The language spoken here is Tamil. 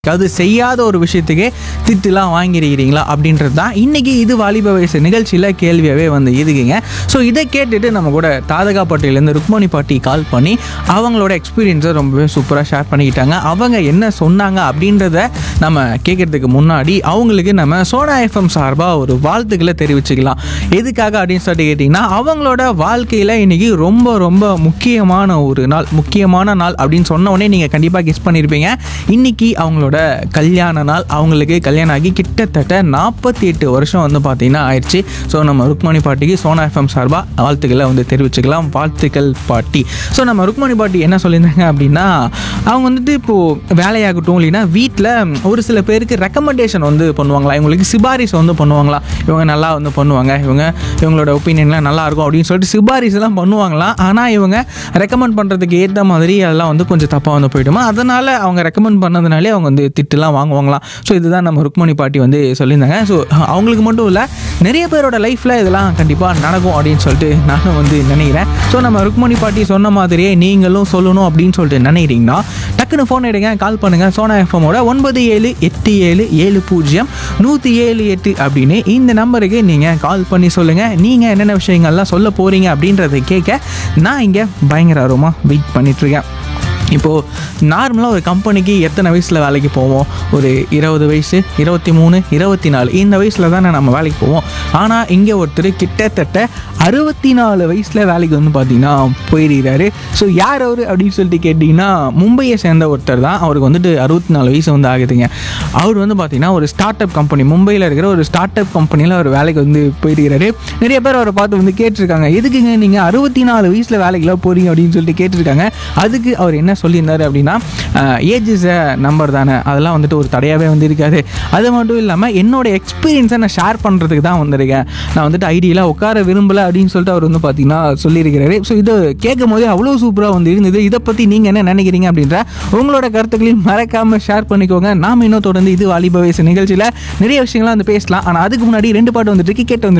அது செய்யாத ஒரு விஷயத்துக்கே திட்டுலாம் வாங்கியிருக்கிறீங்களா அப்படின்றது தான் இன்றைக்கி இது வாலிப வயசு நிகழ்ச்சியில் கேள்வியாகவே வந்து இருக்குங்க ஸோ இதை கேட்டுட்டு நம்ம கூட தாதகா பாட்டிலேருந்து ருக்மணி பாட்டி கால் பண்ணி அவங்களோட எக்ஸ்பீரியன்ஸை ரொம்பவே சூப்பராக ஷேர் பண்ணிக்கிட்டாங்க அவங்க என்ன சொன்னாங்க அப்படின்றத நம்ம கேட்குறதுக்கு முன்னாடி அவங்களுக்கு நம்ம சோனா எஃப்எம் சார்பாக ஒரு வாழ்த்துக்களை தெரிவிச்சுக்கலாம் எதுக்காக அப்படின்னு சொல்லிட்டு கேட்டிங்கன்னா அவங்களோட வாழ்க்கையில் இன்றைக்கி ரொம்ப ரொம்ப முக்கியமான ஒரு நாள் முக்கியமான நாள் அப்படின்னு சொன்ன உடனே நீங்கள் கண்டிப்பாக கெஸ் பண்ணியிருப்பீங்க இன்னைக்கு அவங்களோட கல்யாண நாள் அவங்களுக்கு கல்யாணம் ஆகி கிட்டத்தட்ட நாற்பத்தி எட்டு வருஷம் வந்து பார்த்தீங்கன்னா ஆயிடுச்சு ஸோ நம்ம ருக்மணி பாட்டிக்கு சோனா எஃப்எம் சார்பாக வாழ்த்துக்களை வந்து தெரிவிச்சுக்கலாம் வாழ்த்துக்கள் பாட்டி ஸோ நம்ம ருக்மணி பாட்டி என்ன சொல்லியிருந்தாங்க அப்படின்னா அவங்க வந்துட்டு இப்போது வேலையாகட்டும் இல்லைன்னா வீட்டில் ஒரு சில பேருக்கு ரெக்கமெண்டேஷன் வந்து பண்ணுவாங்களா இவங்களுக்கு சிபாரிசு வந்து பண்ணுவாங்களா இவங்க நல்லா வந்து பண்ணுவாங்க இவங்க இவங்களோட ஒப்பீனியன்லாம் நல்லா இருக்கும் அப்படின்னு சொல்லிட்டு சிபாரிசு எல்லாம் பண்ணுவாங்களாம் ஆனால் இவங்க ரெக்கமெண்ட் பண்ணுறதுக்கு ஏற்ற மாதிரி அதெல்லாம் வந்து கொஞ்சம் தப்பாக வந்து போயிடுமா அதனால் அவங்க ரெக்கமெண்ட் பண்ணதுனாலே அவங்க வந்து திட்டுலாம் வாங்குவாங்களாம் ஸோ இதுதான் நம்ம ருக்மணி பாட்டி வந்து சொல்லியிருந்தாங்க ஸோ அவங்களுக்கு மட்டும் இல்லை நிறைய பேரோட லைஃப்பில் இதெல்லாம் கண்டிப்பாக நடக்கும் அப்படின்னு சொல்லிட்டு நானும் வந்து நினைக்கிறேன் ஸோ நம்ம ருக்மணி பாட்டி சொன்ன மாதிரியே நீங்களும் சொல்லணும் அப்படின்னு சொல்லிட்டு நினைக்கிறீங்கன்னா டக்குன்னு ஃபோன் எடுங்க கால் பண்ணுங்கள் சோனா எஃப்எம்மோட ஒன்பது ஏழு எட்டு ஏழு ஏழு பூஜ்ஜியம் நூற்றி ஏழு எட்டு அப்படின்னு இந்த நம்பருக்கு நீங்கள் கால் பண்ணி சொல்லுங்கள் நீங்கள் என்னென்ன விஷயங்கள்லாம் சொல்ல போகிறீங்க அப்படின்றத கேட்க நான் இங்கே பயங்கர ஆர்வமாக வெயிட் பண்ணிகிட்ருக்கேன் இப்போது நார்மலாக ஒரு கம்பெனிக்கு எத்தனை வயசில் வேலைக்கு போவோம் ஒரு இருபது வயசு இருபத்தி மூணு இருபத்தி நாலு இந்த வயசில் தானே நம்ம வேலைக்கு போவோம் ஆனால் இங்கே ஒருத்தர் கிட்டத்தட்ட அறுபத்தி நாலு வயசில் வேலைக்கு வந்து பார்த்தீங்கன்னா போயிருக்கிறாரு ஸோ யார் அவர் அப்படின்னு சொல்லிட்டு கேட்டிங்கன்னா மும்பையை சேர்ந்த ஒருத்தர் தான் அவருக்கு வந்துட்டு அறுபத்தி நாலு வயசு வந்து ஆகுதுங்க அவர் வந்து பார்த்தீங்கன்னா ஒரு ஸ்டார்ட் அப் கம்பெனி மும்பையில் இருக்கிற ஒரு ஸ்டார்ட் அப் கம்பெனியில் அவர் வேலைக்கு வந்து போயிருக்கிறாரு நிறைய பேர் அவரை பார்த்து வந்து கேட்டிருக்காங்க எதுக்குங்க நீங்கள் அறுபத்தி நாலு வயசில் வேலைக்கெல்லாம் போகிறீங்க அப்படின்னு சொல்லிட்டு கேட்டிருக்காங்க அதுக்கு அவர் என்ன சொல்லியிருந்தாரு அப்படின்னா ஏஜ் இஸ் அ நம்பர் தானே அதெல்லாம் வந்துட்டு ஒரு தடையாகவே வந்து இருக்காது அது மட்டும் இல்லாமல் என்னோட எக்ஸ்பீரியன்ஸை நான் ஷேர் பண்ணுறதுக்கு தான் வந்திருக்கேன் நான் வந்துட்டு ஐடியில் உட்கார விரும்பலை அப்படின்னு சொல்லிட்டு அவர் வந்து பார்த்தீங்கன்னா சொல்லியிருக்கிறாரு ஸோ இது கேட்கும் போதே அவ்வளோ சூப்பராக வந்து இருந்தது இதை பற்றி நீங்கள் என்ன நினைக்கிறீங்க அப்படின்ற உங்களோட கருத்துக்களையும் மறக்காமல் ஷேர் பண்ணிக்கோங்க நாம் இன்னும் தொடர்ந்து இது வாலிப வயசு நிகழ்ச்சியில் நிறைய விஷயங்கள்லாம் வந்து பேசலாம் ஆனால் அதுக்கு முன்னாடி ரெண்டு பாட்டு வந்துட்டு இருக்கு, கேட்டு வந்து